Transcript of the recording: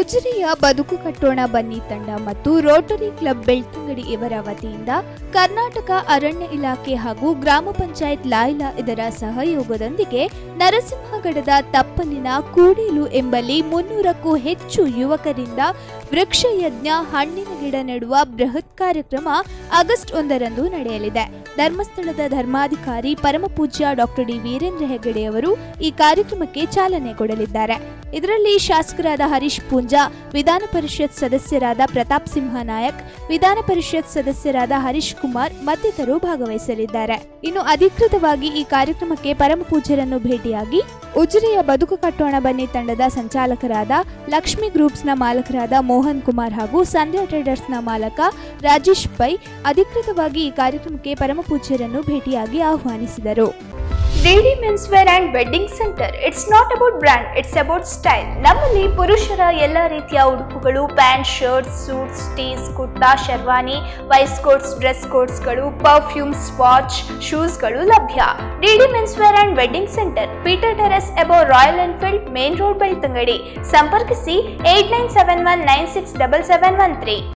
ಉಜಿರೆಯ ಬದುಕು ಕಟ್ಟೋಣ ಬನ್ನಿ ತಂಡ ಮತ್ತು ರೋಟರಿ ಕ್ಲಬ್ ಬೆಳ್ತಂಗಡಿ ಇವರ ವತಿಯಿಂದ ಕರ್ನಾಟಕ ಅರಣ್ಯ ಇಲಾಖೆ ಹಾಗೂ ಗ್ರಾಮ ಪಂಚಾಯತ್ ಲಾಯ್ಲಾ ಇದರ ಸಹಯೋಗದೊಂದಿಗೆ ನರಸಿಂಹಗಡದ ತಪ್ಪಲಿನ ಕೂಡೇಲು ಎಂಬಲ್ಲಿ ಮುನ್ನೂರಕ್ಕೂ ಹೆಚ್ಚು ಯುವಕರಿಂದ ವೃಕ್ಷ ಯಜ್ಞ ಹಣ್ಣಿನ ಗಿಡ ನೆಡುವ ಬೃಹತ್ ಕಾರ್ಯಕ್ರಮ ಆಗಸ್ಟ್ ಒಂದರಂದು ನಡೆಯಲಿದೆ ಧರ್ಮಸ್ಥಳದ ಧರ್ಮಾಧಿಕಾರಿ ಪರಮಪೂಜ್ಯ ಡಾಕ್ಟರ್ ಡಿ ವೀರೇಂದ್ರ ಹೆಗ್ಗಡೆ ಅವರು ಈ ಕಾರ್ಯಕ್ರಮಕ್ಕೆ ಚಾಲನೆ ಕೊಡಲಿದ್ದಾರೆ ಇದರಲ್ಲಿ ಶಾಸಕರಾದ ಹರೀಶ್ ಪೂಂಜಾ ವಿಧಾನ ಪರಿಷತ್ ಸದಸ್ಯರಾದ ಪ್ರತಾಪ್ ಸಿಂಹ ನಾಯಕ್ ವಿಧಾನ ಪರಿಷತ್ ಸದಸ್ಯರಾದ ಹರೀಶ್ ಕುಮಾರ್ ಮತ್ತಿತರರು ಭಾಗವಹಿಸಲಿದ್ದಾರೆ ಇನ್ನು ಅಧಿಕೃತವಾಗಿ ಈ ಕಾರ್ಯಕ್ರಮಕ್ಕೆ ಪರಮಪೂಜ್ಯರನ್ನು ಭೇಟಿಯಾಗಿ ಉಜಿರೆಯ ಬದುಕು ಕಟ್ಟೋಣ ಬನ್ನಿ ತಂಡದ ಸಂಚಾಲಕರಾದ ಲಕ್ಷ್ಮಿ ಗ್ರೂಪ್ಸ್ನ ಮಾಲಕರಾದ ಮೋಹನ್ ಕುಮಾರ್ ಹಾಗೂ ಸಂಧ್ಯಾ ಟ್ರೇಡರ್ಸ್ನ ಮಾಲಕ ರಾಜೇಶ್ ಪೈ ಅಧಿಕೃತವಾಗಿ ಈ ಕಾರ್ಯಕ್ರಮಕ್ಕೆ ಪರಮಪೂಜ್ಯರನ್ನು ಭೇಟಿಯಾಗಿ ಆಹ್ವಾನಿಸಿದರು DD men's wear and wedding centre it's not about brand it's about style ನಮ್ಮಲ್ಲಿ ಪುರುಷರ ಎಲ್ಲ ರೀತಿಯ ಉಡುಪುಗಳು pant shirts suits tees kurta sherwani waistcoats dress ಕೋಟ್ಸ್ಗಳು ಪರ್ಫ್ಯೂಮ್ಸ್ ವಾಚ್ ಶೂಸ್ಗಳು ಲಭ್ಯ DD men's wear and wedding centre Peter terrace above Royal Enfield main road Belthangady ಸಂಪರ್ಕಿಸಿ eight nine seven one nine six double seven one three